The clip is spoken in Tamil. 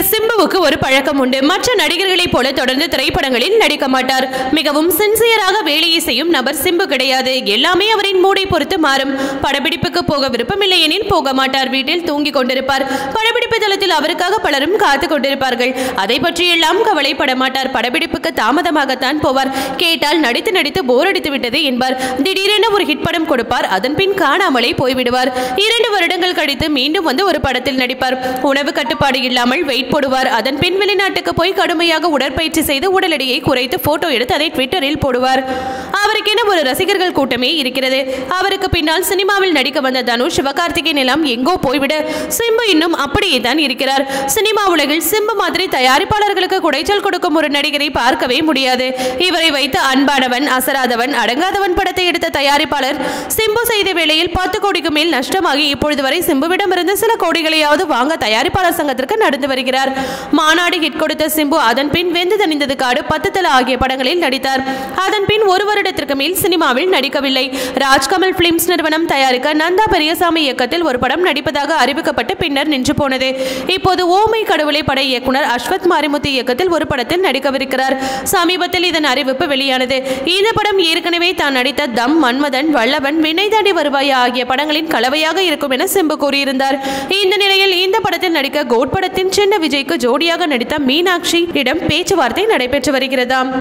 சிம்புவுக்கு ஒரு பழக்கம் உண்டு மற்ற நடிகர்களைப் போல தொடர்ந்து திரைப்படங்களில் நடிக்க மாட்டார் மிகவும் சின்சியராக வேலையை செய்யும் நபர் சிம்பு கிடையாது எல்லாமே அவரின் மூடை பொறுத்து மாறும் படப்பிடிப்புக்கு போக விருப்பமில்லை எனில் போக மாட்டார் வீட்டில் தூங்கிக் கொண்டிருப்பார் படப்பிடிப்பு தளத்தில் அவருக்காக பலரும் காத்துக் கொண்டிருப்பார்கள் அதை பற்றியெல்லாம் கவலைப்பட மாட்டார் படப்பிடிப்புக்கு தாமதமாகத்தான் போவார் கேட்டால் நடித்து நடித்து போர் அடித்து விட்டது என்பார் திடீரென ஒரு ஹிட் படம் கொடுப்பார் அதன் பின் காணாமலே போய்விடுவார் இரண்டு வருடங்கள் கழித்து மீண்டும் வந்து ஒரு படத்தில் நடிப்பார் உணவு கட்டுப்பாடு இல்லாமல் வெயிட் போடுவார் அதன் பின் வெளிநாட்டுக்கு போய் கடுமையாக உடற்பயிற்சி செய்து உடல் எடையை குறைத்து போட்டோ எடுத்து அதை ட்விட்டரில் போடுவார் அவருக்கென ஒரு ரசிகர்கள் கூட்டமே இருக்கிறது அவருக்கு பின்னால் சினிமாவில் நடிக்க வந்த தனுஷ் சிவகார்த்திகேயன் எல்லாம் எங்கோ போய்விட சிம்பு இன்னும் அப்படியே தான் இருக்கிறார் சினிமா உலகில் சிம்பு மாதிரி தயாரிப்பாளர்களுக்கு குடைச்சல் கொடுக்கும் ஒரு நடிகரை பார்க்கவே முடியாது இவரை வைத்து அன்பானவன் அசராதவன் அடங்காதவன் படத்தை எடுத்த தயாரிப்பாளர் சிம்பு செய்த வேளையில் பத்து கோடிக்கு மேல் நஷ்டமாகி இப்பொழுது வரை சிம்புவிடமிருந்து சில கோடிகளையாவது வாங்க தயாரிப்பாளர் சங்கத்திற்கு நடந்து வருகிறார் மாநாடு ஹிட் கொடுத்த சிம்பு அதன் பின் வெந்து தணிந்தது காடு பத்து தல ஆகிய படங்களில் நடித்தார் அதன் பின் ஒரு வருடத்திற்கு மேல் சினிமாவில் நடிக்கவில்லை ராஜ்கமல் பிலிம்ஸ் நிறுவனம் தயாரிக்க நந்தா பெரியசாமி இயக்கத்தில் ஒரு படம் நடிப்பதாக அறிவிக்கப்பட்டு பின்னர் நின்று போனது இப்போது ஓமை கடவுளை பட இயக்குனர் அஸ்வத் மாரிமுத்து இயக்கத்தில் ஒரு படத்தில் நடிக்கவிருக்கிறார் சமீபத்தில் இதன் அறிவிப்பு வெளியானது இந்த படம் ஏற்கனவே தான் நடித்த தம் மன்மதன் வல்லவன் வினை தாண்டி வருவாயா ஆகிய படங்களின் கலவையாக இருக்கும் என சிம்பு கூறியிருந்தார் இந்த நிலையில் இந்த படத்தில் நடிக்க கோட் படத்தின் சின்ன விஜய்க்கு ஜோடியாக நடித்த மீனாட்சி இடம் பேச்சுவார்த்தை நடைபெற்று வருகிறதாம்